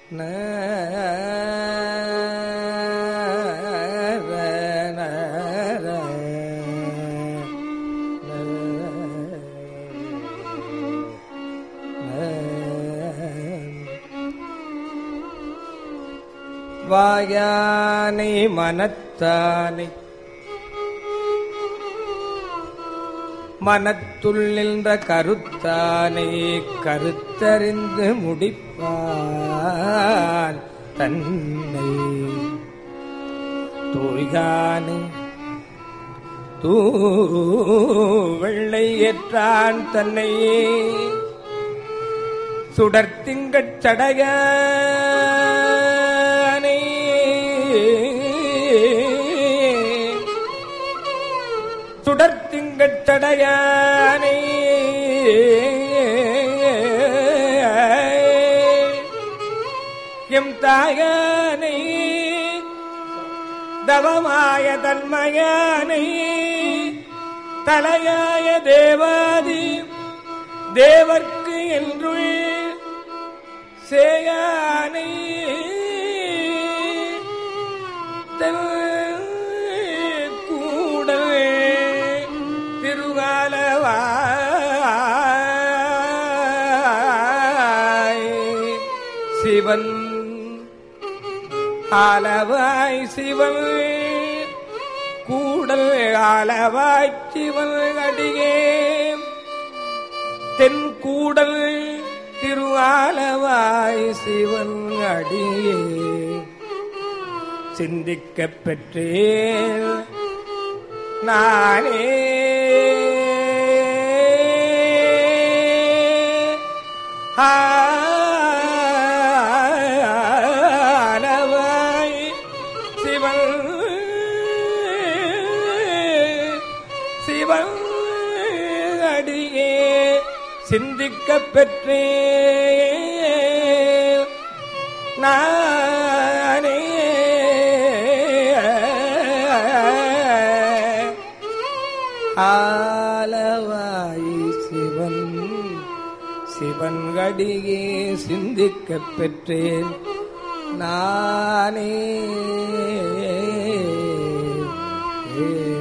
வாயானை மனத்தானை மனத்துள் நின்ற கருத்தானை கருத்தறிந்து முடிப்பான் தன்னை தூய்கானை தூ வெள்ளை ஏற்றான் தன்னையே சுடர்த்திங்கட் சடையானை சுடர்த்திங்கட் சடையானை எம் தாயானை தவமாய தன்மயானை தலையாய தேவாதி தேவர்க்கு என்றுள் சேயானை தன் கூடல் திருவாலவாய் சிவன் ஆலவாய் சிவன் கூடல் ஆலவாய் சிவன் அடியே தென் கூடல் திருவாலவாய் சிவன் அடியே சிந்திக்கப் பெற்றேன் நானே ஆலவாய் சிவன் சிவன் அடியே சிந்திக்கப் பெற்றே நானே ஆலவாய் சிவன் சிவன் அடியே சிந்திக்கப் பெற்றேன் நானே ஏ